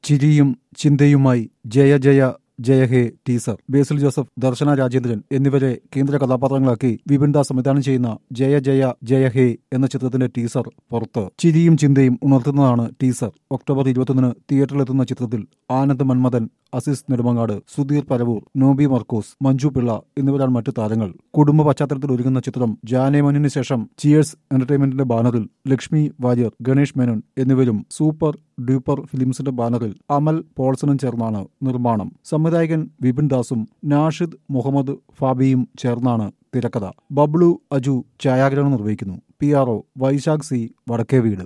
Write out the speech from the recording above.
ചിരിയും ചിന്തയുമായി ജയ ജയ ജയ ഹേ ടീസർ ബേസിൽ ജോസഫ് ദർശന രാജേന്ദ്രൻ എന്നിവരെ കേന്ദ്ര കഥാപാത്രങ്ങളാക്കി വിപിൻ ദാസ് സംവിധാനം ചെയ്യുന്ന ജയ ജയ ജയ ഹേ എന്ന ചിത്രത്തിന്റെ ടീസർ പുറത്ത് ചിരിയും ചിന്തയും ഉണർത്തുന്നതാണ് ടീസർ ഒക്ടോബർ ഇരുപത്തൊന്നിന് തിയേറ്ററിലെത്തുന്ന ചിത്രത്തിൽ ആനന്ദ് മന്മഥൻ അസീസ് നെടുമങ്ങാട് സുധീർ പരവൂർ നോബി മർക്കോസ് മഞ്ജു പിള്ള എന്നിവരാണ് മറ്റു താരങ്ങൾ കുടുംബ പശ്ചാത്തലത്തിൽ ഒരുങ്ങുന്ന ചിത്രം ജാനേമനിന് ശേഷം ചിയേഴ്സ് എന്റർടൈൻമെന്റിന്റെ ബാനറിൽ ലക്ഷ്മി വാര്യർ ഗണേഷ് മേനോൻ എന്നിവരും സൂപ്പർ ഡ്യൂപ്പർ ഫിലിംസിന്റെ ബാനറിൽ അമൽ പോൾസണും ചേർന്നാണ് നിർമ്മാണം സംവിധായകൻ വിപിൻ ദാസും നാഷിദ് മുഹമ്മദ് ഫാബിയും ചേർന്നാണ് തിരക്കഥ ബബ്ലു അജു ഛായാഗ്രഹണം നിർവഹിക്കുന്നു P R O Vaisakh C Vadakke വീട്